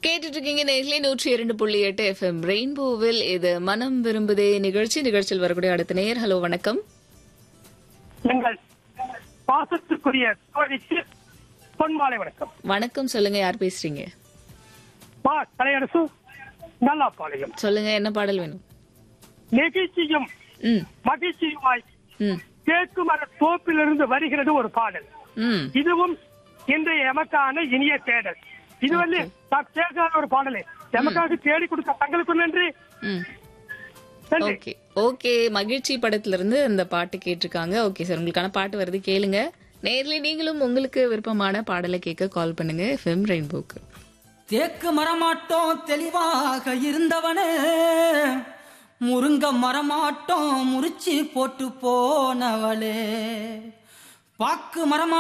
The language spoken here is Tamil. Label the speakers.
Speaker 1: கேட்டுட்டு இருக்கீங்க நேர்களே நூற்றி இரண்டு புள்ளி எட்டு எஃப்எம் ரெயின்போவில் இது மனம் விரும்புதே நிகழ்ச்சி நிகழ்ச்சியில் வரக்கூடிய அடுத்த நேர் ஹலோ வணக்கம்
Speaker 2: எங்கள் பாசத்துக்குரிய தோழிக்கு பொன்மாலை வணக்கம்
Speaker 1: வணக்கம் சொல்லுங்க யார் பேசுறீங்க
Speaker 2: மா தலையரசு நல்லாப்பாளையம்
Speaker 1: சொல்லுங்க என்ன பாடல் வேணும்
Speaker 2: நெகிழ்ச்சியும்
Speaker 1: ம்
Speaker 2: மகிழ்ச்சியுமாய்
Speaker 1: ம்
Speaker 2: தேக்கு மர தோப்பிலிருந்து வருகிறது ஒரு பாடல்
Speaker 1: ம்
Speaker 2: இதுவும் இன்றைய எமக்கான இனிய தேடல் இது வந்து நான் கேட்காத ஒரு பாடல் எமக்காக தேடி கொடுத்த தங்களுக்கு நன்றி
Speaker 1: ம்
Speaker 2: நன்றி
Speaker 1: ஓகே ஓகே மகிழ்ச்சி படத்துல இருந்து அந்த பாட்டு கேட்டிருக்காங்க ஓகே சார் உங்களுக்கான பாட்டு வருது கேளுங்க நேர்ல நீங்களும் உங்களுக்கு விருப்பமான பாடலை கேட்க கால் பண்ணுங்க எஃப்எம் ரெயின்போக்கு
Speaker 3: தேக்கு மரமாட்டோம் தெளிவாக இருந்தவனே முருங்க மரமாட்டோம் முறிச்சி போட்டு போனவளே பாக்கு மரமா